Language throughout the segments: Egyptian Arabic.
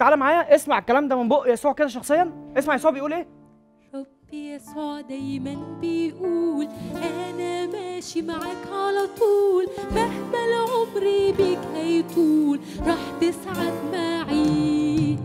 تعالى معايا اسمع الكلام ده من بق يسوع كده شخصيا اسمع يسوع بيقول ايه ربي يسوع دايما بيقول انا ماشي معاك على طول مهما العمر بيك هيطول راح تسعد معي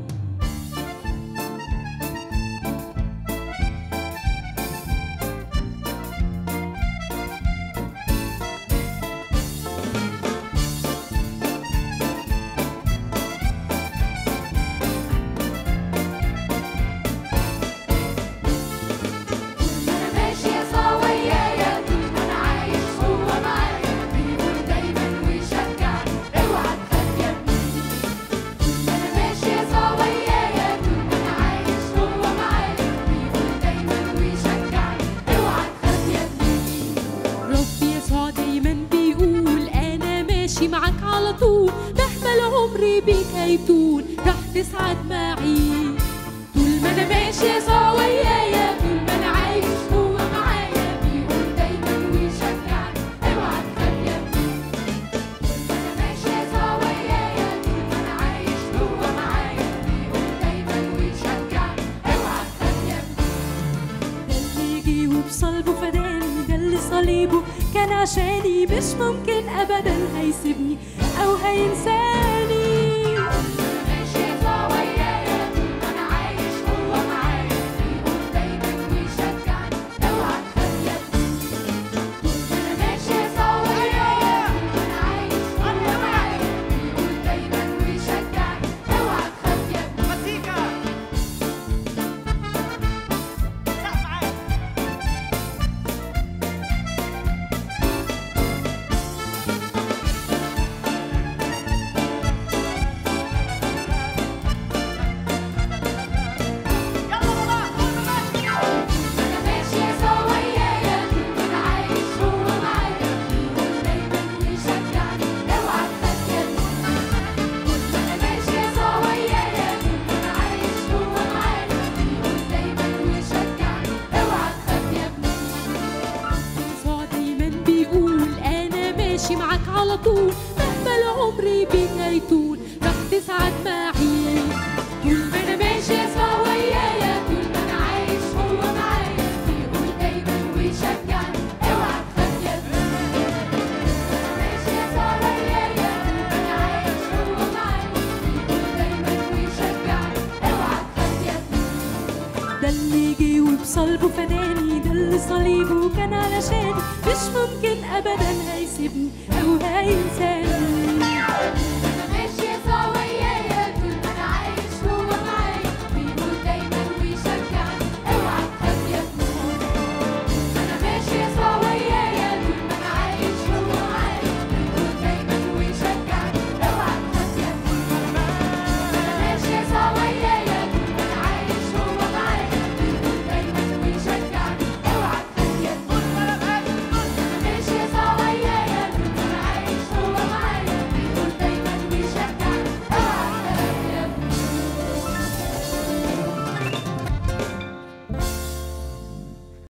أنا ماشي يسوع ويايا طول ما أنا عايش هو معايا بيقول دايما ويشجعني اوعى تخاف يا ابني أنا ماشي يسوع ويايا طول ما أنا عايش هو معايا بيقول دايما ويشجعني اوعى تخاف يا ابني ربي يسوع دايما بيقول انا ماشي معاك على طول مهما العمر بيك هيطول راح تسعد معي طول ما أنا ماشي يسوع ويايا طول ما أنا عايش هو معايا بيقول دايما ويشجعني اوعى تخاف يا ابني أنا ماشي يسوع ويايا طول ما أنا عايش هو معايا بيقول دايما ويشجعني اوعى تخاف يا ابني ده اللي جه وبصلبه فداني ده اللي صليبه كان عشاني مش ممكن ابدا هيسيبني او هينساني ماشي يسوع ويايا طول ما أنا عايش هو معايا بيقول دايما ويشجعني اوعى تخاف يا ابني أنا ماشي يسوع ويايا طول ما أنا عايش هو معايا بيقول دايما ويشجعني اوعى تخاف يا ابني أنا ماشي يسوع ويايا طول ما أنا عايش هو معايا بيقول دايما ويشجعني اوعى تخاف يا ابني أنا ماشي يسوع ويايا طول ما أنا عايش هو معايا بيقول دايما ويشجعني اوعى تخاف يا ابني يسوع دايما بيقول انا ماشي معاك على طول مهما العمر بيك هيطول راح تسعد معي طول ما أنا ماشي يسوع ويايا طول ما أنا عايش هو معايا بيقول دايما ويشجعني اوعى تخاف يا ابني ماشي يسوع ويايا طول ما أنا عايش هو معايا بيقول دايما ويشجعني اوعى تخاف يا ابني ده اللي جه وبصلبه فداني ده اللي صليبه كان علشاني مش ممكن ابدا هيسيبني او هينساني